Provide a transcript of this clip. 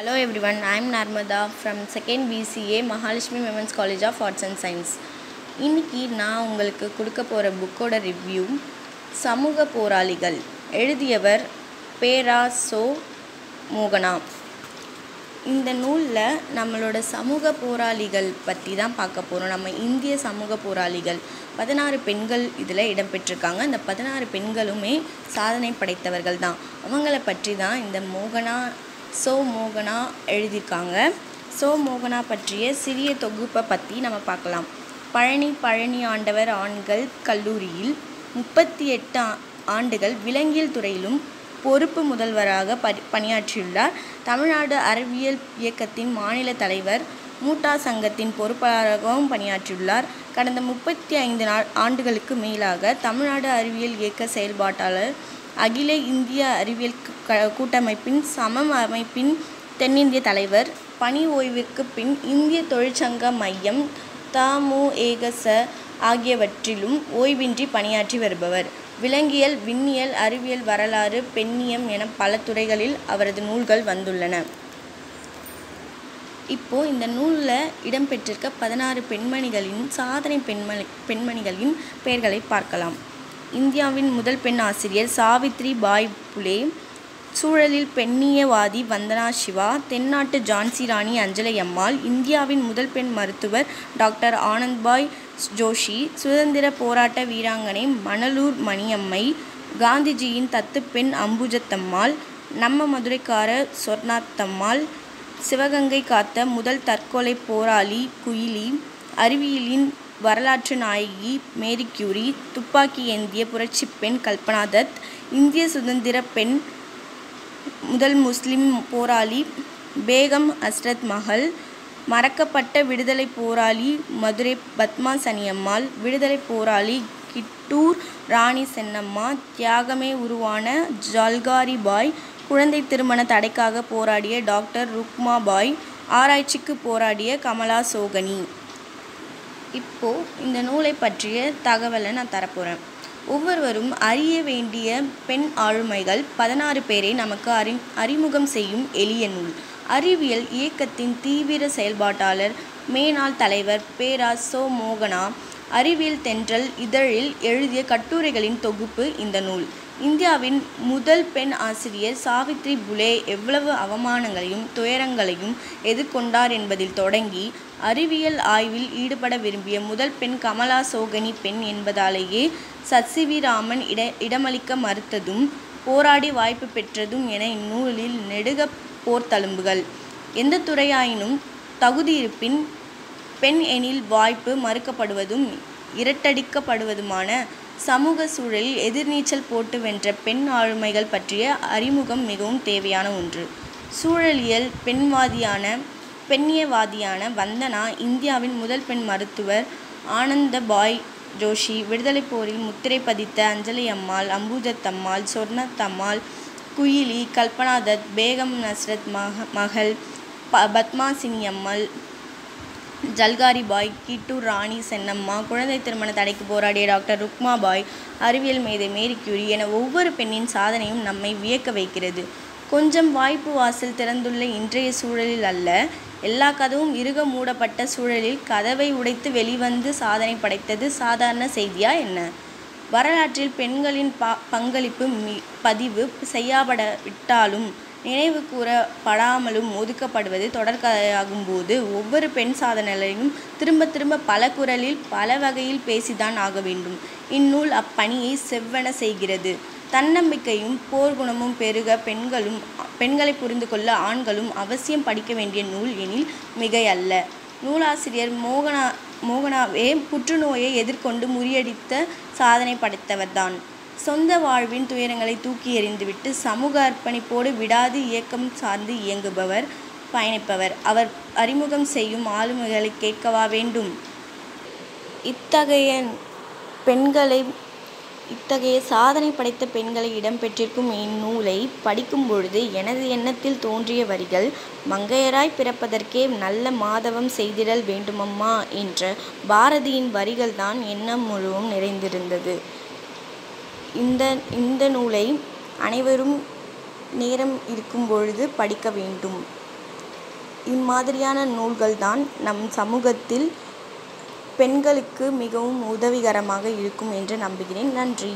Hello everyone, I am Narmada from second BCA Mahalakshmi Women's College of Arts and Science. இன்னைக்கு நான் உங்களுக்கு கொடுக்க போகிற புக்கோட ரிவ்யூ சமூக போராளிகள் எழுதியவர் பேரா சோ மோகனா இந்த நூலில் நம்மளோட சமூக போராளிகள் பற்றி தான் பார்க்க போகிறோம் நம்ம இந்திய சமூக போராளிகள் பதினாறு பெண்கள் இதில் இடம்பெற்றிருக்காங்க அந்த பதினாறு பெண்களுமே சாதனை படைத்தவர்கள் தான் அவங்கள பற்றி தான் இந்த மோகனா சோ மோகனா எழுதியிருக்காங்க சோ மோகனா பற்றிய சிறிய தொகுப்பை பற்றி நம்ம பார்க்கலாம் பழனி பழனி ஆண்டவர் ஆண்கள் கல்லூரியில் முப்பத்தி எட்டு ஆ- ஆண்டுகள் விலங்கியல் துறையிலும் பொறுப்பு முதல்வராக பணி பணியாற்றியுள்ளார் தமிழ்நாடு அறிவியல் இயக்கத்தின் மாநில தலைவர் மூட்டா சங்கத்தின் பொறுப்பாளராகவும் பணியாற்றியுள்ளார் கடந்த முப்பத்தி ஐந்து நா ஆண்டுகளுக்கு மேலாக தமிழ்நாடு அறிவியல் இயக்க செயல்பாட்டாளர் அகில இந்திய அறிவியல் க- கூட்டமைப்பின் சமம் அமைப்பின் தென்னிந்திய தலைவர் பணி ஓய்விற்கு பின் இந்திய தொழிற்சங்க மையம் தமு ஏகச ஆகியவற்றிலும் ஓய்வின்றி பணியாற்றி வருபவர் விலங்கியல் விண்ணியல் அறிவியல் வரலாறு பெண்ணியம் என பல துறைகளில் அவரது நூல்கள் வந்துள்ளன இப்போ இந்த நூலில் இடம்பெற்றிருக்க பதினாறு பெண்மணிகளின் சாதனை பெண்மணி பெண்மணிகளின் பெயர்களை பார்க்கலாம் இந்தியாவின் முதல் பெண் ஆசிரியர் சாவித்ரி பாய் புலே சூழலில் பெண்ணியவாதி வந்தனா சிவா தென்னாட்டு ஜான்சி ராணி அஞ்சலை அம்மாள் இந்தியாவின் முதல் பெண் மருத்துவர் டாக்டர் ஆனந்த்பாய் ஜோஷி சுதந்திர போராட்ட வீராங்கனை மணலூர் மணியம்மை காந்திஜியின் தத்துப்பெண் அம்புஜத்தம்மாள் நம்ம மதுரைக்கார சொர்ணாத்தம்மாள் சிவகங்கை காத்த முதல் தற்கொலை போராளி குயிலி அறிவியலின் வரலாற்று நாயகி மேரி கியூரி துப்பாக்கி ஏந்திய புரட்சிப் பெண் கல்பனா தத் இந்திய சுதந்திர பெண் முதல் முஸ்லிம் போராளி பேகம் அஸ்ரத் மஹல் மறக்கப்பட்ட விடுதலை போராளி மதுரை பத்மா சனியம்மாள் விடுதலை போராளி கிட்டூர் ராணி சென்னம்மா தியாகமே உருவான ஜல்காரி பாய் குழந்தை திருமண தடைக்காக போராடிய டாக்டர் ருக்மா பாய் ஆராய்ச்சிக்கு போராடிய கமலா சோகனி இப்போ இந்த நூலை பற்றிய தகவலை நான் தரப்போகிறேன் ஒவ்வொருவரும் அறிய வேண்டிய பெண் ஆளுமைகள் பதினாறு பேரை நமக்கு அறி அறிமுகம் செய்யும் எளிய நூல் அறிவியல் இயக்கத்தின் தீவிர செயல்பாட்டாளர் மேனாள் தலைவர் பேரா சோ மோகனா அறிவியல் தென்றல் இதழில் எழுதிய கட்டுரைகளின் தொகுப்பு இந்த நூல் இந்தியாவின் முதல் பெண் ஆசிரியர் சாவித்ரி புலே எவ்வளவு அவமானங்களையும் துயரங்களையும் எதிர்கொண்டார் என்பதில் தொடங்கி அறிவியல் ஆய்வில் ஈடுபட விரும்பிய முதல் பெண் கமலா சோகனி பெண் என்பதாலேயே சத்சிவி ராமன் இட இடமளிக்க மறுத்ததும் போராடி வாய்ப்பு பெற்றதும் என இந்நூலில் நெடுக போர்த்தழும்புகள் எந்த துறையாயினும் தகுதியிருப்பின் பெண் எனில் வாய்ப்பு மறுக்கப்படுவதும் இரட்டடிக்கப்படுவதுமான சமூக சூழலில் எதிர்நீச்சல் போட்டு வென்ற பெண் ஆளுமைகள் பற்றிய அறிமுகம் மிகவும் தேவையான ஒன்று சூழலியல் பெண்வாதியான பெண்ணியவாதியான வந்தனா இந்தியாவின் முதல் பெண் மருத்துவர் ஆனந்தபாய் ஜோஷி விடுதலைப் போரில் முத்திரை பதித்த அஞ்சலி அம்மாள் அம்புஜத்தம்மாள் சொர்ணத்தம்மாள் குயிலி கல்பனா தத் பேகம் நஸ்ரத் மக மகள் ப பத்மாசினி அம்மாள் ஜல்காரி பாய் கிட்டூர் ராணி சென்னம்மா குழந்தை திருமண தடைக்கு போராடிய டாக்டர் ருக்மா பாய் அறிவியல் மேதை மேரி கியூரி என ஒவ்வொரு பெண்ணின் சாதனையும் நம்மை வியக்க வைக்கிறது கொஞ்சம் வாய்ப்பு வாசல் திறந்துள்ள இன்றைய சூழலில் அல்ல எல்லா கதவும் இறுக மூடப்பட்ட சூழலில் கதவை உடைத்து வெளிவந்து சாதனை படைத்தது சாதாரண செய்தியா என்ன வரலாற்றில் பெண்களின் ப பங்களிப்பு மி பதிவு செய்யப்படவிட்டாலும் நினைவு கூறப்படாமலும் ஒதுக்கப்படுவது தொடர்கதையாகும்போது ஒவ்வொரு பெண் சாதனையாளரையும் திரும்ப திரும்ப பல குரலில் பல வகையில் பேசிதான் ஆக வேண்டும் இந்நூல் அப்பணியை செவ்வன செய்கிறது தன்னம்பிக்கையும் போர்க்குணமும் பெருக பெண்களும் பெண்களை புரிந்து கொள்ள ஆண்களும் அவசியம் படிக்க வேண்டிய நூல் எனில் மிகையல்ல நூலாசிரியர் மோகனா மோகனாவே புற்றுநோயை எதிர்கொண்டு முறியடித்த சாதனை படைத்தவர்தான் சொந்த வாழ்வின் துயரங்களை தூக்கி எறிந்துவிட்டு சமூக அர்ப்பணிப்போடு விடாது இயக்கம் சார்ந்து இயங்குபவர் பயணிப்பவர் அவர் அறிமுகம் செய்யும் ஆளுமைகளை கேட்கவா வேண்டும் இத்தகைய பெண்களை இத்தகைய சாதனை படைத்த பெண்களை இடம்பெற்றிருக்கும் இந்நூலை படிக்கும் பொழுது எனது எண்ணத்தில் தோன்றிய வரிகள் மங்கையராய் பிறப்பதற்கே நல்ல மாதவம் செய்திடல் வேண்டுமம்மா என்ற பாரதியின் வரிகள்தான் எண்ணம் முழுவதும் நிறைந்திருந்தது இந்த இந்த நூலை அனைவரும் நேரம் இருக்கும் பொழுது படிக்க வேண்டும் இம்மாதிரியான நூல்கள் தான் நம் சமூகத்தில் பெண்களுக்கு மிகவும் உதவிகரமாக இருக்கும் என்று நம்புகிறேன் நன்றி